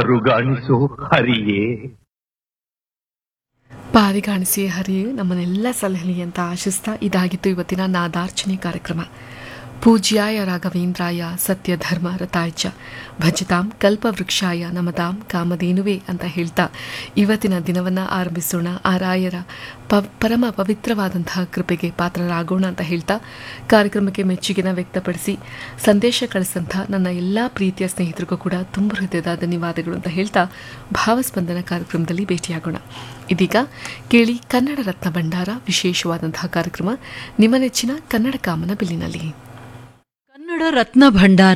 ಪಾರುಗಾಣಿಸೋ ಹರಿಯೇ ಪಾರಿಗಾಣಿಸಿ ಹರಿಯೇ ನಮ್ಮನ್ನೆಲ್ಲ ಸಲಹಲಿ ಅಂತ ಆಶಿಸ್ತಾ ಇದಾಗಿತ್ತು ಇವತ್ತಿನ ನಾದಾರ್ಚನೆ ಕಾರ್ಯಕ್ರಮ ಪೂಜ್ಯಾಯ ರಾಘವೇಂದ್ರಾಯ ಸತ್ಯಧರ್ಮ ರತಾಯ್ಚ ಭಜತಾಂ ಕಲ್ಪವೃಕ್ಷಾಯ ನಮತಾಂ ಕಾಮಧೇನುವೆ ಅಂತ ಹೇಳ್ತಾ ಇವತ್ತಿನ ದಿನವನ್ನು ಆರಂಭಿಸೋಣ ಆ ರಾಯರ ಪವ್ ಪರಮ ಪವಿತ್ರವಾದಂತಹ ಕೃಪೆಗೆ ಪಾತ್ರರಾಗೋಣ ಅಂತ ಹೇಳ್ತಾ ಕಾರ್ಯಕ್ರಮಕ್ಕೆ ಮೆಚ್ಚುಗೆನ ವ್ಯಕ್ತಪಡಿಸಿ ಸಂದೇಶ ಕಳಿಸಂಥ ನನ್ನ ಎಲ್ಲ ಪ್ರೀತಿಯ ಸ್ನೇಹಿತರಿಗೂ ಕೂಡ ತುಂಬ ಹೃದಯದ ಧನ್ಯವಾದಗಳು ಅಂತ ಹೇಳ್ತಾ ಭಾವಸ್ಪಂದನ ಕಾರ್ಯಕ್ರಮದಲ್ಲಿ ಭೇಟಿಯಾಗೋಣ ಇದೀಗ ಕೇಳಿ ಕನ್ನಡ ರತ್ನ ಭಂಡಾರ ವಿಶೇಷವಾದಂತಹ ಕಾರ್ಯಕ್ರಮ ನಿಮ್ಮ ನೆಚ್ಚಿನ ಕನ್ನಡ ಕಾಮನ ಬಿಲ್ಲಿನಲ್ಲಿ ಕನ್ನಡ ರತ್ನ ಭಂಡಾರ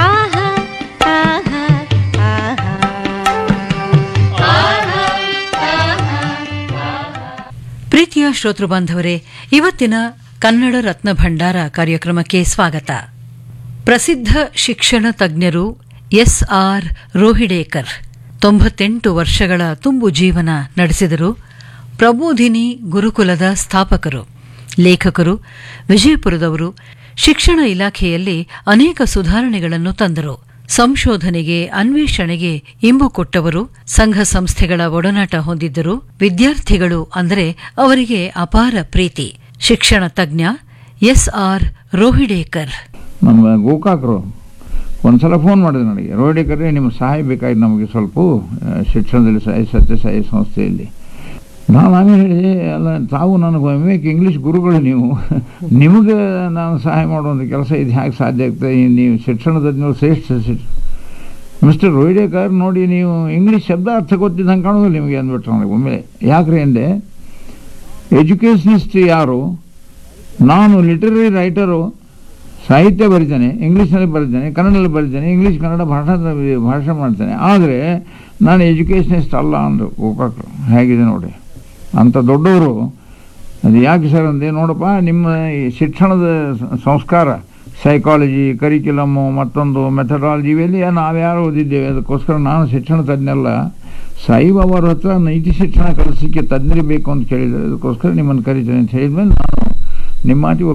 ಪ್ರೀತಿಯ ಶ್ರೋತೃ ಬಾಂಧವರೇ ಇವತ್ತಿನ ಕನ್ನಡ ರತ್ನ ಭಂಡಾರ ಕಾರ್ಯಕ್ರಮಕ್ಕೆ ಸ್ವಾಗತ ಪ್ರಸಿದ್ಧ ಶಿಕ್ಷಣ ತಜ್ಞರು ಎಸ್ ಆರ್ ರೋಹಿಡೇಕರ್ ತೊಂಬತ್ತೆಂಟು ವರ್ಷಗಳ ತುಂಬು ಜೀವನ ನಡೆಸಿದರು ಪ್ರಬೋಧಿನಿ ಗುರುಕುಲದ ಸ್ಥಾಪಕರು ಲೇಖಕರು ವಿಜಯಪುರದವರು ಶಿಕ್ಷಣ ಇಲಾಖೆಯಲ್ಲಿ ಅನೇಕ ಸುಧಾರಣೆಗಳನ್ನು ತಂದರು ಸಂಶೋಧನೆಗೆ ಅನ್ವೇಷಣೆಗೆ ಇಂಬು ಕೊಟ್ಟವರು ಸಂಘ ಸಂಸ್ಥೆಗಳ ಒಡನಾಟ ಹೊಂದಿದ್ದರು ವಿದ್ಯಾರ್ಥಿಗಳು ಅಂದರೆ ಅವರಿಗೆ ಅಪಾರ ಪ್ರೀತಿ ಶಿಕ್ಷಣ ತಜ್ಞ ಎಸ್ ಆರ್ ರೋಹಿಡೇಕರ್ ನಮ್ಮ ಗೋಕಾಕರು ಒಂದ್ಸಲ ಫೋನ್ ಮಾಡಿದ್ರು ನನಗೆ ರೋಡಿಕರೇ ನಿಮ್ಮ ಸಹಾಯ ಬೇಕಾಗಿದೆ ನಮಗೆ ಸ್ವಲ್ಪ ಆ, ಶಿಕ್ಷಣದಲ್ಲಿ ಸಹಾಯ ಸತ್ಯಸಾಯಿ ಸಂಸ್ಥೆಯಲ್ಲಿ ನಾನು ಆಮೇಲೆ ಹೇಳಿದೆ ಅಲ್ಲ ತಾವು ನನಗೆ ವಿವೇಕ್ ಇಂಗ್ಲೀಷ್ ಗುರುಗಳು ನೀವು ನಿಮಗೆ ನಾನು ಸಹಾಯ ಮಾಡುವಂಥ ಕೆಲಸ ಇದು ಹೇಗೆ ಸಾಧ್ಯ ಆಗ್ತದೆ ಈ ನೀವು ಶಿಕ್ಷಣದಲ್ಲಿ ಶ್ರೇಷ್ಠ ಶಿಕ್ಷ ಮಿಸ್ಟರ್ ರೋಹಿಡೇಕರ್ ನೋಡಿ ನೀವು ಇಂಗ್ಲೀಷ್ ಶಬ್ದ ಅರ್ಥ ಗೊತ್ತಿದ್ದಂಗೆ ಕಾಣೋದಿಲ್ಲ ನಿಮಗೆ ಅಂದ್ಬಿಟ್ರು ನನಗೆ ಒಮ್ಮೆ ಯಾಕ್ರಿ ಅಂದೆ ಎಜುಕೇಷನಿಸ್ಟ್ ಯಾರು ನಾನು ಲಿಟರರಿ ರೈಟರು ಸಾಹಿತ್ಯ ಬರಿತೇನೆ ಇಂಗ್ಲೀಷ್ನಲ್ಲಿ ಬರಿತೇನೆ ಕನ್ನಡದಲ್ಲಿ ಬರಿತೇನೆ ಇಂಗ್ಲೀಷ್ ಕನ್ನಡ ಭಾಷಾ ಭಾಷೆ ಮಾಡ್ತೇನೆ ಆದರೆ ನಾನು ಎಜುಕೇಷನಿಸ್ಟ್ ಅಲ್ಲ ಅಂದರು ಗೋಕಾಕರು ಹೇಗಿದೆ ನೋಡಿ ಅಂಥ ದೊಡ್ಡವರು ಅದು ಯಾಕೆ ಸರ್ ಅಂದೆ ನೋಡಪ್ಪ ನಿಮ್ಮ ಈ ಶಿಕ್ಷಣದ ಸ- ಸಂಸ್ಕಾರ ಸೈಕಾಲಜಿ ಕರಿಕ್ಯುಲಮ್ಮು ಮತ್ತೊಂದು ಮೆಥಡಾಲಜಿ ಇವೆಲ್ಲ ನಾವ್ಯಾರು ಓದಿದ್ದೇವೆ ಅದಕ್ಕೋಸ್ಕರ ನಾನು ಶಿಕ್ಷಣ ತಜ್ಞಲ್ಲ ಸಾಯಿಬಾಬಾರ ಹತ್ರ ನೈತಿ ಶಿಕ್ಷಣ ಕಲಿಸಲಿಕ್ಕೆ ತಜ್ಞರಿ ಬೇಕು ಅಂತ ಕೇಳಿದರೆ ಅದಕ್ಕೋಸ್ಕರ ನಿಮ್ಮನ್ನು ಕರಿತೇನೆ ಅಂತ ಹೇಳಿದ್ಮೇಲೆ ನಾನು ನಿಮ್ಮ ಮಾತಿಗೆ